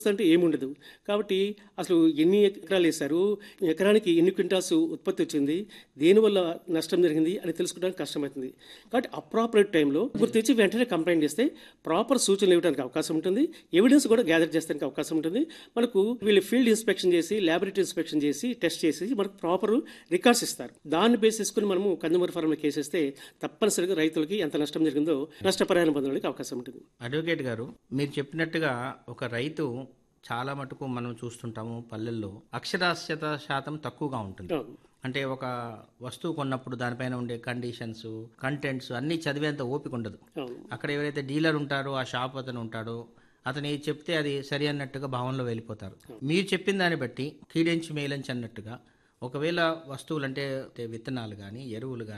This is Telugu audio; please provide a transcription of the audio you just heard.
అంటే ఏముండదు కాబట్టి అసలు ఎన్ని ఎకరాలు వేశారు ఎకరానికి ఎన్ని క్వింటాల్స్ ఉత్పత్తి వచ్చింది దేనివల్ల నష్టం జరిగింది అని తెలుసుకోవడానికి కష్టమవుతుంది కాబట్టి అప్రాపరేట్ టైంలో గుర్తించి వెంటనే కంప్లైంట్ చేస్తే ప్రాపర్ సూచనలు ఇవ్వడానికి అవకాశం ఉంటుంది ఎవిడెన్స్ కూడా గ్యాదర్ చేసడానికి అవకాశం ఉంటుంది మనకు వీళ్ళు ఫీల్డ్ ఇన్స్పెక్షన్ చేసి ల్యాబొరేటరీ ఇన్స్పెక్షన్ చేసి టెస్ట్ చేసి మనకు ప్రాపర్ రికార్డ్స్ ఇస్తారు దాన్ని బేస్ చేసుకుని మనము కన్జ్యూమర్ ఫారంలో కేసేస్తే తప్పనిసరిగా రైతులకి ఎంత నష్టం జరిగిందో నష్టపరిహారం పొందడానికి అవకాశం ఉంటుంది అడ్వకేట్ గారు మీరు చెప్పినట్టుగా ఒక రైతు చాలా మటుకు మనం చూస్తుంటాము పల్లెల్లో అక్షరాస్యత శాతం తక్కువగా ఉంటుంది అవును. అంటే ఒక వస్తువు కొన్నప్పుడు దానిపైన ఉండే కండిషన్స్ కంటెంట్స్ అన్నీ చదివేంత ఓపిక ఉండదు అవును అక్కడ ఎవరైతే డీలర్ ఉంటారో ఆ షాప్ అతను ఉంటాడో అతను ఏది చెప్తే అది సరి అన్నట్టుగా భావనలో వెళ్ళిపోతారు మీరు చెప్పిన దాన్ని బట్టి కీడెంచి మేలంచి అన్నట్టుగా ఒకవేళ వస్తువులు అంటే విత్తనాలు కానీ ఎరువులు కానీ